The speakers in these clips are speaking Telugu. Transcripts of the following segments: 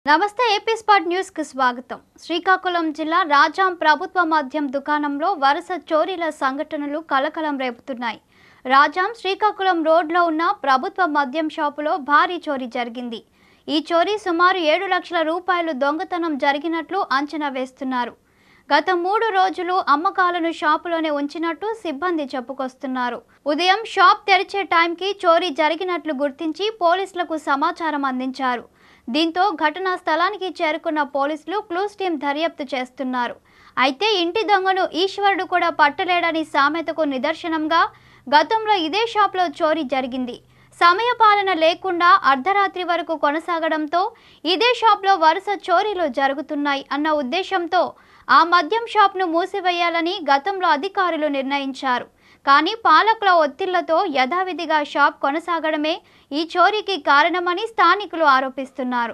నమస్తే ఏపీ స్పాట్ న్యూస్ కు స్వాగతం శ్రీకాకుళం జిల్లా రాజాం ప్రభుత్వ మద్యం దుకాణంలో వరుస చోరీల సంఘటనలు కలకలం రేపుతున్నాయి రాజాం శ్రీకాకుళం రోడ్లో ఉన్న ప్రభుత్వ మద్యం షాపులో భారీ చోరీ జరిగింది ఈ చోరీ సుమారు ఏడు లక్షల రూపాయలు దొంగతనం జరిగినట్లు అంచనా వేస్తున్నారు గత మూడు రోజులు అమ్మకాలను షాపులోనే ఉంచినట్టు సిబ్బంది చెప్పుకొస్తున్నారు ఉదయం షాప్ తెరిచే టైంకి చోరీ జరిగినట్లు గుర్తించి పోలీసులకు సమాచారం అందించారు దీంతో ఘటనా స్థలానికి చేరుకున్న పోలీసులు క్లూస్ టీం దర్యాప్తు చేస్తున్నారు అయితే ఇంటి దొంగను ఈశ్వరుడు కూడా పట్టలేడని సామెతకు నిదర్శనంగా గతంలో ఇదే షాప్లో చోరీ జరిగింది సమయపాలన లేకుండా అర్ధరాత్రి వరకు కొనసాగడంతో ఇదే షాప్లో వరుస చోరీలు జరుగుతున్నాయి అన్న ఉద్దేశంతో ఆ మద్యం షాప్ను మూసివేయాలని గతంలో అధికారులు నిర్ణయించారు కానీ పాలకుల ఒత్తిళ్లతో యథావిధిగా షాప్ కొనసాగడమే ఈ చోరీకి కారణమని స్థానికులు ఆరోపిస్తున్నారు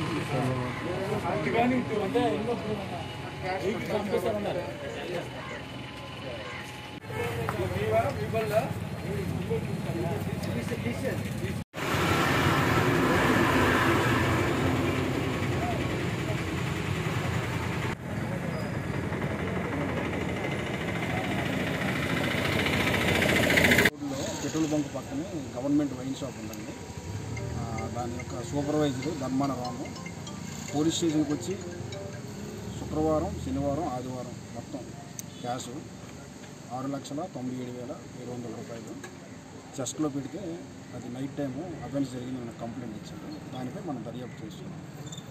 రోడ్లో పెట్రోల్ బంక్ పక్కనే గవర్నమెంట్ వైన్ షాప్ ఉందండి ఆ, దాని యొక్క సూపర్వైజర్ ధర్మాన రాము పోలీస్ స్టేషన్కి వచ్చి శుక్రవారం శనివారం ఆదివారం మొత్తం క్యాష్ ఆరు లక్షల తొంభై ఏడు వేల ఏడు వందల రూపాయలు చెస్ట్లో పెడితే అది నైట్ టైము అఫెన్స్ జరిగింది మనకు కంప్లైంట్ ఇచ్చారు దానిపై మనం దర్యాప్తు చేస్తున్నాం